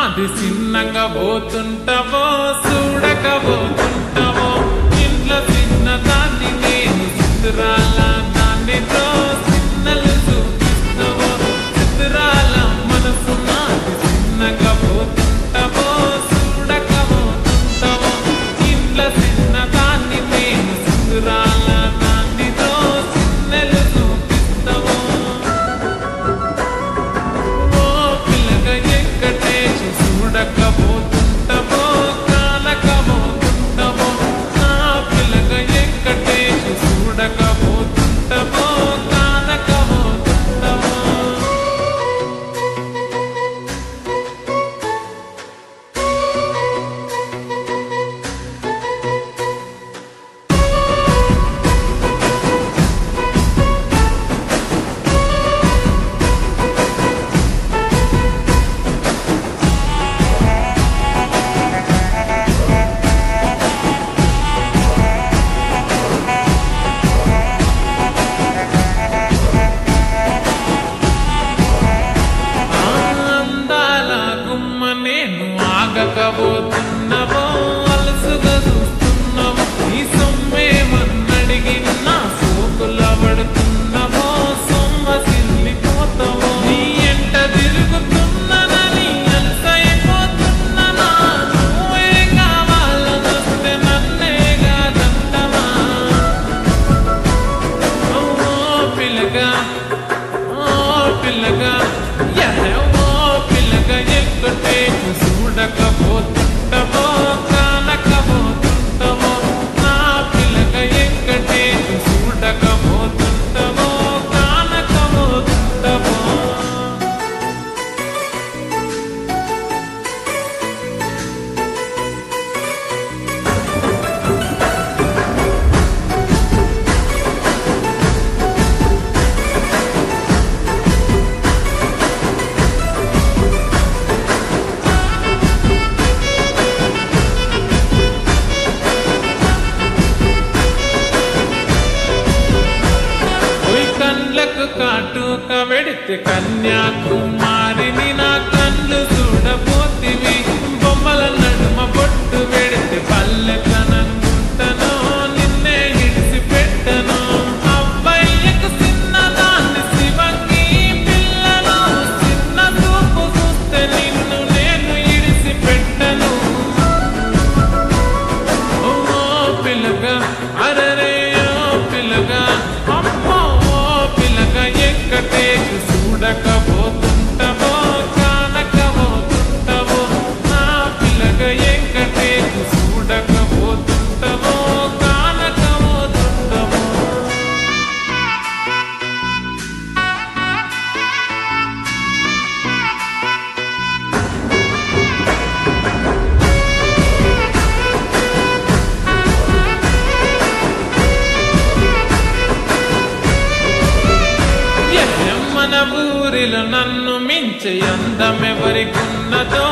నాది చిన్నగా పోతుంటావో చూడక పోతుంటావో ఇంట్లో చిన్న దాన్ని నేను చిత్రాల దానితో చిన్నలు చూపిస్తావో చిత్రాల మనసు నాది చిన్నగా పోతుంటావో చూడక పోతుంటావో ఇంట్లో చిన్న దాన్ని నేను చిత్రాల దానితో చిన్నలు చూపిస్తావో ఓ పిల్లగా ఎక్కటేసి చూడకపోతుంటవో కానకపోతుంటవో నా పిల్లగా ఎక్కటేసి చూడకపోతుంటవో కానకపోతుంటవో అందాల గుమ్మ నేను ఆగకపోతున్నవో అలసుగా చూస్తున్నవో ఈ సొమ్మేమన్నడిగి నా సోకుల పడుతున్నవో సొమ్మ సిల్లిపోతావో నీ ఎంట తిరుగుతున్ననని అలసైపోతున్ననా నువ్వే కావాలనొస్తే నన్నే కాదంటవా ఓ పిల్లగా ఓ పిల్లగా ఎహె ఓ పిల్లగా ఎక్కటే చూడకపోతుంటవో కానకపోతుంటవో నా పిల్లగా ఎక్కటే చూడకపోతుంటవో కానకపోతుంటవో ఓయ్ కళ్ళకు కాటుక వెడితే కన్యాకుమారిని నా కళ్ళు చూడపోతివి బొమ్మల నడుమ బొట్టు వెడితే పల్లెతనంగుంటను నిన్నే ఇడిసి పెట్టను అబ్బాయిలకు చిన్న దాన్ని శివంగి పిల్లను చిన్న చూపు చూస్తే నిన్ను నేను ఇడిసి పెట్టను ఓ పిల్లగా అరరే ఓ పిల్లగా అమ్మో ఓ పిల్లగా ఎక్కటే చూడకపోతుంటవో కానకపోతుంటవో నా పిల్లగా ఎక్కటే చూడకపోతుంటవో కానకపోతుంటవో ఎహెం మన ఊరిలో నన్ను మించే అందమెవరికున్నదో